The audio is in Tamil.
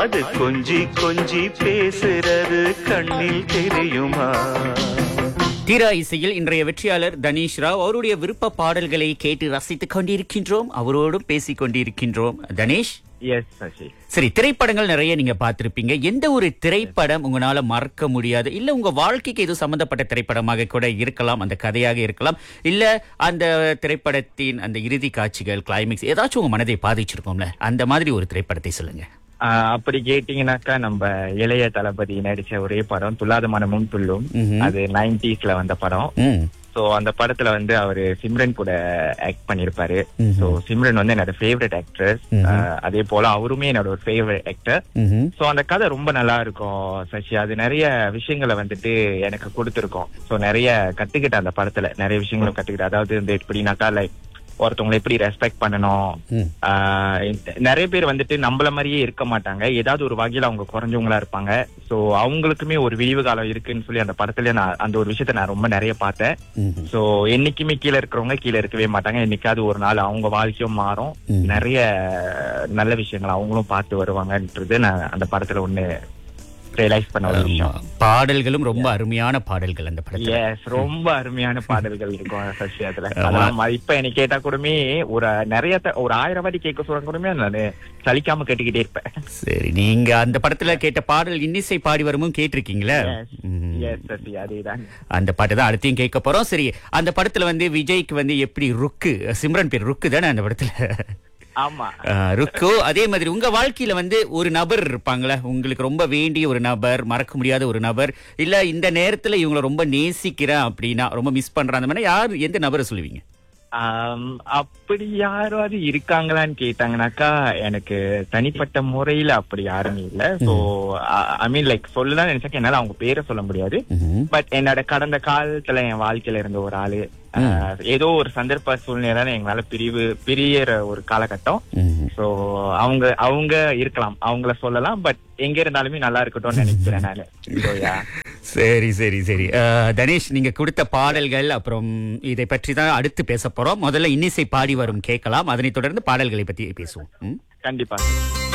அது கொஞ்சி கொஞ்சி பேசுறது கண்ணில் தெரியுமா தீரா இசையில் இன்றைய வெற்றியாளர் தனீஷ் ராவ் அவருடைய விருப்ப பாடல்களை கேட்டு ரசித்துக் கொண்டிருக்கின்றோம் அவரோடும் பேசிக் கொண்டிருக்கின்றோம் தனேஷ் எஸ் சசி சரி திரைப்படங்கள் நிறைய நீங்க பார்த்திருப்பீங்க எந்த ஒரு திரைப்படம் உங்களால மறக்க முடியாது இல்ல உங்க வாழ்க்கைக்கு எதுவும் சம்பந்தப்பட்ட திரைப்படமாக கூட இருக்கலாம் அந்த கதையாக இருக்கலாம் இல்ல அந்த திரைப்படத்தின் அந்த இறுதி காட்சிகள் கிளைமேக்ஸ் ஏதாச்சும் உங்க மனதை பாதிச்சிருக்கோம்ல அந்த மாதிரி ஒரு திரைப்படத்தை சொல்லுங்க ஆஹ் அப்படி கேட்டீங்கன்னாக்கா நம்ம இளைய தளபதி நடிச்ச ஒரே படம் துல்லாத மனமும் துள்ளும் ம்ஹும். அது நைன்டிஸ்ல வந்த படம் ம் சோ அந்த படத்துல வந்து அவரு சிம்ரன் கூட ஆக்ட் பண்ணிருப்பாரு ம்ஹும். சோ சிம்ரன் வந்து என்னோட ஃபேவரட் ஆக்ட்ரஸ் ம்ஹும். அதே போல அவருமே என்னோட ஒரு ஃபேவரட் ஆக்டர் ம்ஹும். சோ அந்த கதை ரொம்ப நல்லா இருக்கும் சசி அது நிறைய விஷயங்களை வந்துட்டு எனக்கு கொடுத்துருக்கோம் சோ நிறைய கத்துக்கிட்டேன் அந்த படத்துல நிறைய விஷயங்களும் கத்துக்கிட்டேன் அதாவது இந்த எப்படின்னாக்கா லைக் ஒருத்தவங்களை எப்படி ரெஸ்பெக்ட் பண்ணணும் ம். ஆஹ் நிறைய பேர் வந்துட்டு நம்மள மாதிரியே இருக்க மாட்டாங்க ஏதாவது ஒரு வகையில அவங்க குறைஞ்சவங்களா இருப்பாங்க சோ அவங்களுக்குமே ஒரு விழிவு காலம் இருக்குன்னு சொல்லி அந்த படத்துல நான் அந்த ஒரு விஷயத்த நான் ரொம்ப நிறைய பார்த்தேன் ம்ஹும். சோ என்னைக்குமே கீழே இருக்கிறவங்க கீழே இருக்கவே மாட்டாங்க என்னைக்காவது ஒரு நாள் அவங்க வாழ்க்கையும் மாறும் ம். நிறைய நல்ல விஷயங்கள் அவங்களும் பார்த்து வருவாங்கன்றது நான் அந்த படத்துல ஒண்ணு ரியலைஸ் பண்ண ஒரு ஆமா. விஷயம் பாடல்களும் ரொம்ப அருமையான பாடல்கள் அந்த படத்துல எஸ் ரொம்ப அருமையான பாடல்கள் இருக்கும் சசி அதுல அதெல்லாம் ம- இப்ப எனக்கு கேட்டா கூடமே ஒரு நிறைய த- ஒரு ஆயிரம் வாட்டி கேட்க சொல்ற கூடமே நான் சலிக்காம கேட்டுக்கிட்டே இருப்பேன் சரி நீங்க அந்த படத்துல கேட்ட பாடல் இன்னிசை பாடி வருமும் கேட்டிருக்கீங்களா ம். எஸ் சசி அதேதான் அந்த பாட்டு தான் அடுத்தையும் கேட்க போறோம் சரி அந்த படத்துல வந்து விஜய்க்கு வந்து எப்படி ருக்கு சிம்ரன் பேர் ருக்கு தானே அந்த படத்துல ஆமா ஆஹ், ருக்கு அதே மாதிரி உங்க வாழ்க்கையில வந்து ஒரு நபர் இருப்பாங்களே உங்களுக்கு ரொம்ப வேண்டிய ஒரு நபர் மறக்க முடியாத ஒரு நபர் இல்ல இந்த நேரத்துல இவங்களை ரொம்ப நேசிக்கிறேன் அப்படின்னா ரொம்ப மிஸ் பண்றேன் அந்த மாதிரி யார் எந்த நபரை சொல்லுவீங்க ஆம், அப்படி யாராவது இருக்காங்களான்னு கேட்டாங்கனாக்கா எனக்கு தனிப்பட்ட முறையில அப்படி யாருமே இல்ல சோ ஐ மீன் லைக் சொல்லலாம் நினைச்சாக்க என்னால அவங்க பேரை சொல்ல முடியாது பட் என்னோட கடந்த காலத்துல என் வாழ்க்கையில இருந்த ஒரு ஆளு ஆஹ், ஏதோ ஒரு சந்தர்ப்ப சூழ்நிலை எங்களால பிரிவு பிரியற ஒரு காலகட்டம் சோ அவங்க அவங்க இருக்கலாம் அவங்கள சொல்லலாம் பட் எங்க இருந்தாலுமே நல்லா இருக்கட்டும்னு நினைக்கிறேன் நானு So, yeah. சரி சரி சரி ஆஹ், தனேஷ் நீங்க கொடுத்த பாடல்கள் அப்புறம் இதை பற்றி தான் அடுத்து பேச போறோம் முதல்ல இன்னிசை பாடி வரும் கேட்கலாம் அதனைத் தொடர்ந்து பாடல்களை பத்தி பேசுவோம் ம்? கண்டிப்பா